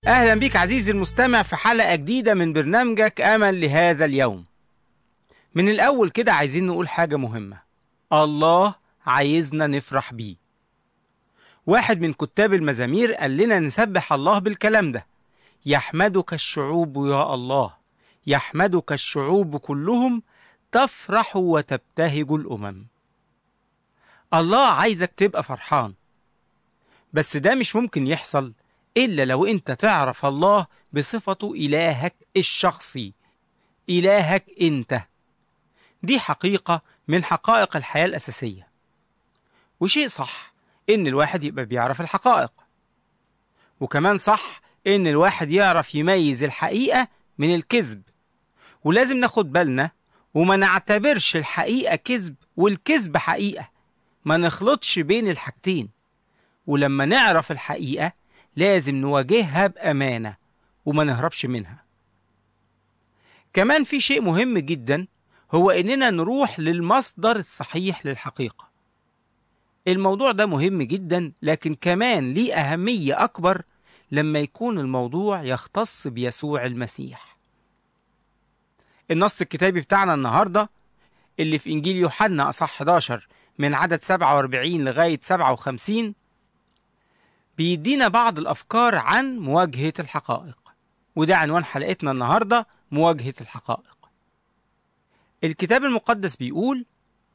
أهلا بك عزيزي المستمع في حلقة جديدة من برنامجك أمل لهذا اليوم من الأول كده عايزين نقول حاجة مهمة الله عايزنا نفرح بيه واحد من كتاب المزامير قال لنا نسبح الله بالكلام ده يحمدك الشعوب يا الله يحمدك الشعوب كلهم تفرح وتبتهج الأمم الله عايزك تبقى فرحان بس ده مش ممكن يحصل إلا لو أنت تعرف الله بصفته إلهك الشخصي إلهك أنت دي حقيقة من حقائق الحياة الأساسية وشيء صح إن الواحد يبقى بيعرف الحقائق وكمان صح إن الواحد يعرف يميز الحقيقة من الكذب ولازم ناخد بالنا وما نعتبرش الحقيقة كذب والكذب حقيقة ما نخلطش بين الحاجتين ولما نعرف الحقيقة لازم نواجهها بأمانة وما نهربش منها كمان في شيء مهم جدا هو إننا نروح للمصدر الصحيح للحقيقة الموضوع ده مهم جدا لكن كمان ليه أهمية أكبر لما يكون الموضوع يختص بيسوع المسيح النص الكتابي بتاعنا النهاردة اللي في إنجيل يوحنا أصح 11 من عدد 47 لغاية 57 بيدينا بعض الأفكار عن مواجهة الحقائق وده عنوان حلقتنا النهاردة مواجهة الحقائق الكتاب المقدس بيقول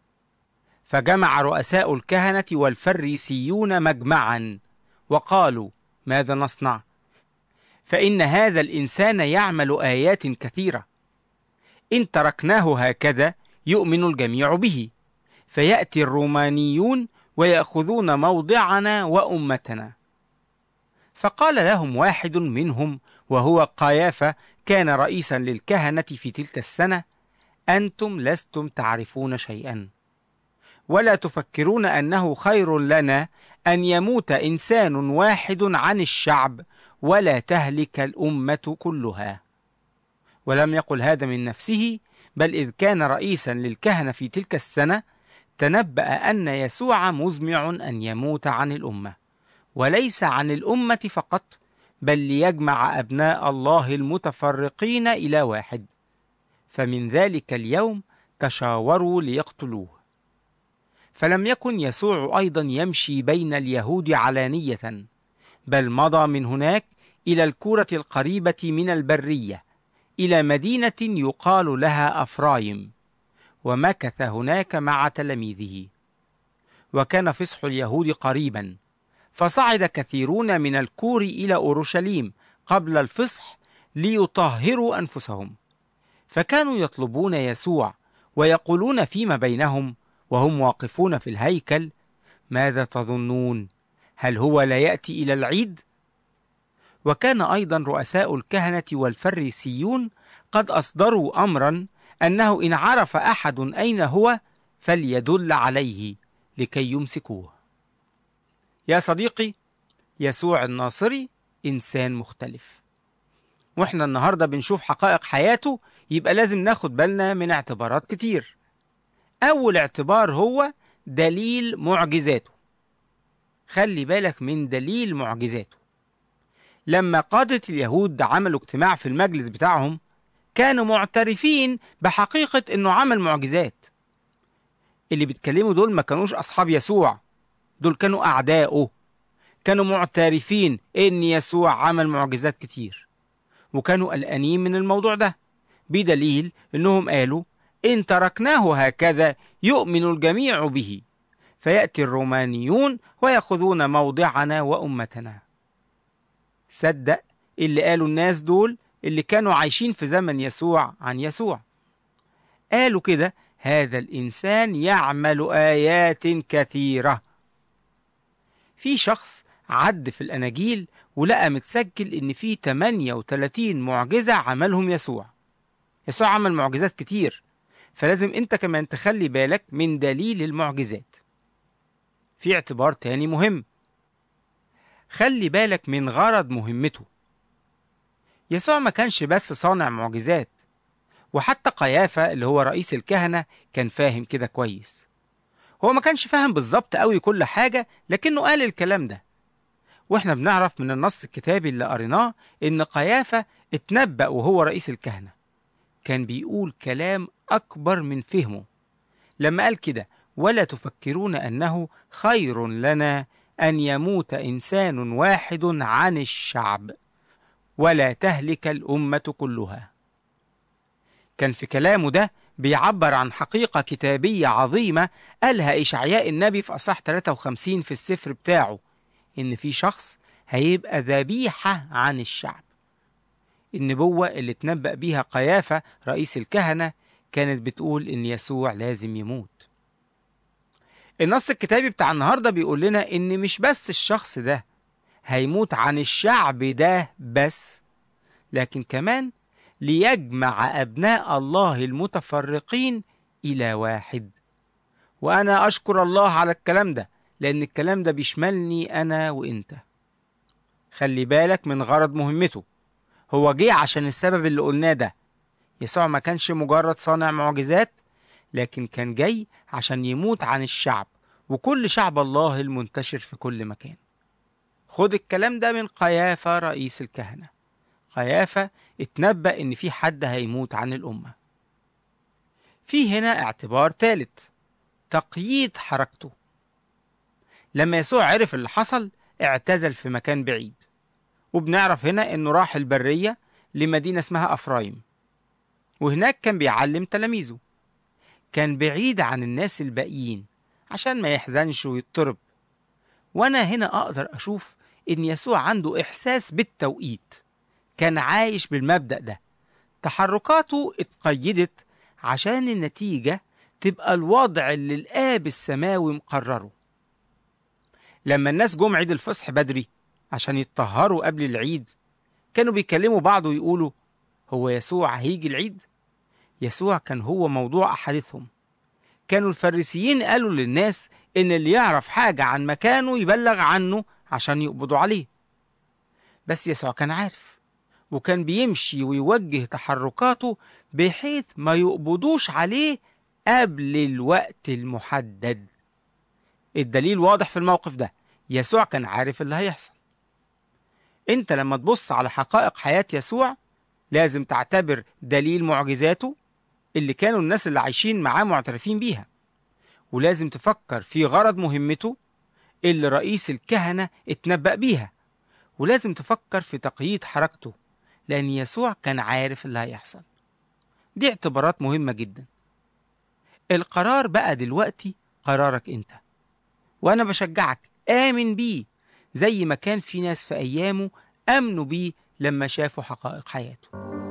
فجمع رؤساء الكهنة والفريسيون مجمعا وقالوا ماذا نصنع فإن هذا الإنسان يعمل آيات كثيرة إن تركناه هكذا يؤمن الجميع به فيأتي الرومانيون ويأخذون موضعنا وأمتنا فقال لهم واحد منهم وهو قيافة كان رئيسا للكهنة في تلك السنة أنتم لستم تعرفون شيئا ولا تفكرون أنه خير لنا أن يموت إنسان واحد عن الشعب ولا تهلك الأمة كلها ولم يقل هذا من نفسه بل إذ كان رئيسا للكهنة في تلك السنة تنبأ أن يسوع مزمع أن يموت عن الأمة وليس عن الأمة فقط بل ليجمع أبناء الله المتفرقين إلى واحد فمن ذلك اليوم تشاوروا ليقتلوه فلم يكن يسوع أيضا يمشي بين اليهود علانية بل مضى من هناك إلى الكورة القريبة من البرية إلى مدينة يقال لها أفرايم ومكث هناك مع تلاميذه وكان فصح اليهود قريبا فصعد كثيرون من الكور إلى أورشليم قبل الفصح ليطهروا أنفسهم فكانوا يطلبون يسوع ويقولون فيما بينهم وهم واقفون في الهيكل ماذا تظنون هل هو لا يأتي إلى العيد؟ وكان أيضا رؤساء الكهنة والفريسيون قد أصدروا أمرا أنه إن عرف أحد أين هو فليدل عليه لكي يمسكوه. يا صديقي يسوع الناصري إنسان مختلف. وإحنا النهارده بنشوف حقائق حياته يبقى لازم ناخد بالنا من اعتبارات كتير. أول اعتبار هو دليل معجزاته. خلي بالك من دليل معجزاته. لما قادة اليهود عملوا اجتماع في المجلس بتاعهم كانوا معترفين بحقيقة انه عمل معجزات اللي بيتكلموا دول ما كانوش اصحاب يسوع دول كانوا اعدائه كانوا معترفين ان يسوع عمل معجزات كتير وكانوا قلقانين من الموضوع ده بدليل انهم قالوا ان تركناه هكذا يؤمن الجميع به فيأتي الرومانيون ويأخذون موضعنا وأمتنا صدق اللي قالوا الناس دول اللي كانوا عايشين في زمن يسوع عن يسوع قالوا كده هذا الإنسان يعمل آيات كثيرة في شخص عد في الأناجيل ولقى متسجل إن في 38 معجزة عملهم يسوع يسوع عمل معجزات كتير فلازم أنت كمان تخلي بالك من دليل المعجزات في اعتبار تاني مهم خلي بالك من غرض مهمته يسوع ما كانش بس صانع معجزات وحتى قيافة اللي هو رئيس الكهنة كان فاهم كده كويس هو ما كانش فاهم بالظبط قوي كل حاجة لكنه قال الكلام ده واحنا بنعرف من النص الكتابي اللي قريناه ان قيافة اتنبأ وهو رئيس الكهنة كان بيقول كلام أكبر من فهمه لما قال كده ولا تفكرون أنه خير لنا أن يموت إنسان واحد عن الشعب ولا تهلك الأمة كلها كان في كلامه ده بيعبر عن حقيقة كتابية عظيمة قالها إشعياء النبي في أصح 53 في السفر بتاعه إن في شخص هيبقى ذبيحة عن الشعب النبوة اللي اتنبأ بيها قيافة رئيس الكهنة كانت بتقول إن يسوع لازم يموت النص الكتابي بتاع النهاردة بيقول لنا إن مش بس الشخص ده هيموت عن الشعب ده بس لكن كمان ليجمع أبناء الله المتفرقين إلى واحد وأنا أشكر الله على الكلام ده لأن الكلام ده بيشملني أنا وإنت خلي بالك من غرض مهمته هو جه عشان السبب اللي قلناه ده يسوع ما كانش مجرد صانع معجزات لكن كان جاي عشان يموت عن الشعب وكل شعب الله المنتشر في كل مكان خد الكلام ده من قيافة رئيس الكهنة قيافة اتنبأ إن في حد هيموت عن الأمة في هنا اعتبار ثالث تقييد حركته لما يسوع عرف اللي حصل اعتزل في مكان بعيد وبنعرف هنا انه راح البرية لمدينة اسمها أفرايم وهناك كان بيعلم تلاميذه كان بعيد عن الناس الباقيين عشان ما يحزنش ويضطرب وانا هنا اقدر اشوف ان يسوع عنده احساس بالتوقيت كان عايش بالمبدأ ده تحركاته اتقيدت عشان النتيجة تبقى الوضع اللي الآب السماوي مقرره لما الناس جم عيد الفصح بدري عشان يتطهروا قبل العيد كانوا بيكلموا بعض ويقولوا هو يسوع هيجي العيد؟ يسوع كان هو موضوع أحاديثهم كانوا الفريسيين قالوا للناس إن اللي يعرف حاجة عن مكانه يبلغ عنه عشان يقبضوا عليه بس يسوع كان عارف وكان بيمشي ويوجه تحركاته بحيث ما يقبضوش عليه قبل الوقت المحدد الدليل واضح في الموقف ده يسوع كان عارف اللي هيحصل انت لما تبص على حقائق حياة يسوع لازم تعتبر دليل معجزاته اللي كانوا الناس اللي عايشين معاه معترفين بيها ولازم تفكر في غرض مهمته اللي رئيس الكهنة اتنبأ بيها ولازم تفكر في تقييد حركته لأن يسوع كان عارف اللي هيحصل دي اعتبارات مهمة جدا القرار بقى دلوقتي قرارك انت وانا بشجعك آمن بيه زي ما كان في ناس في أيامه آمنوا بيه لما شافوا حقائق حياته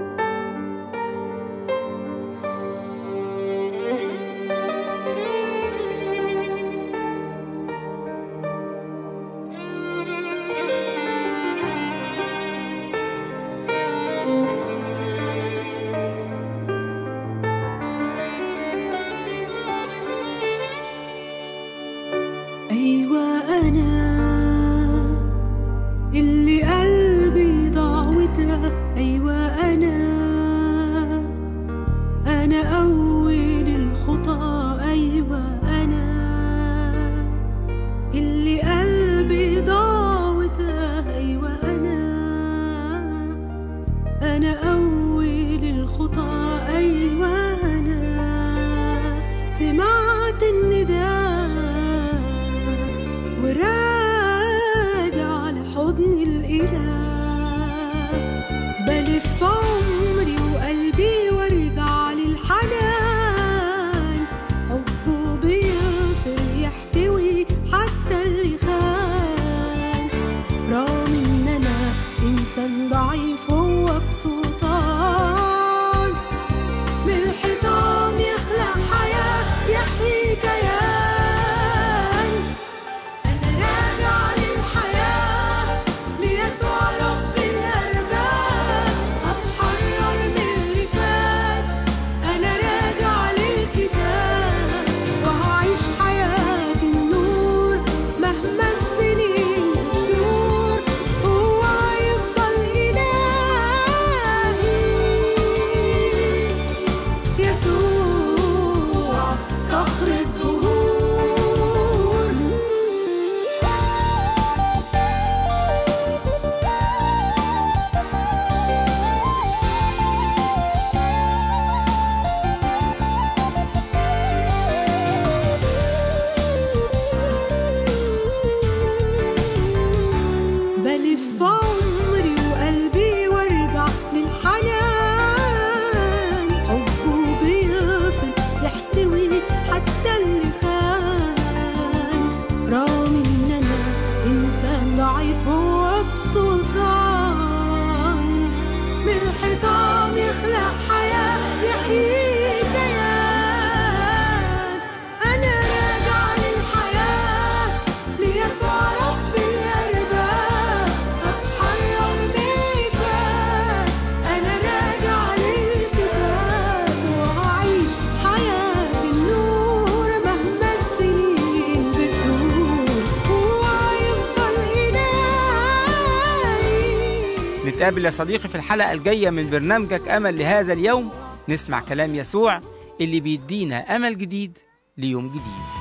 أيوة أنا اللي قلبي ضعوتها أيوة أنا أنا أول الخطى أيوة أنا اللي قلبي ضعوتها أيوة أنا أنا أول الخطى أيوة أنا سمعت النداء وراجع لحضن الإله بلف عمري وقلبي وارجع للحنان حبه بيغفر يحتوي حتى اللي خان رغم ان انا انسان ضعيف هو بسلطان من الحيطان يخلق حياة يحيي كيان أنا راجع للحياة ليسوع رب الأرباب نتقابل يا صديقي في الحلقة الجاية من برنامجك أمل لهذا اليوم نسمع كلام يسوع اللي بيدينا أمل جديد ليوم جديد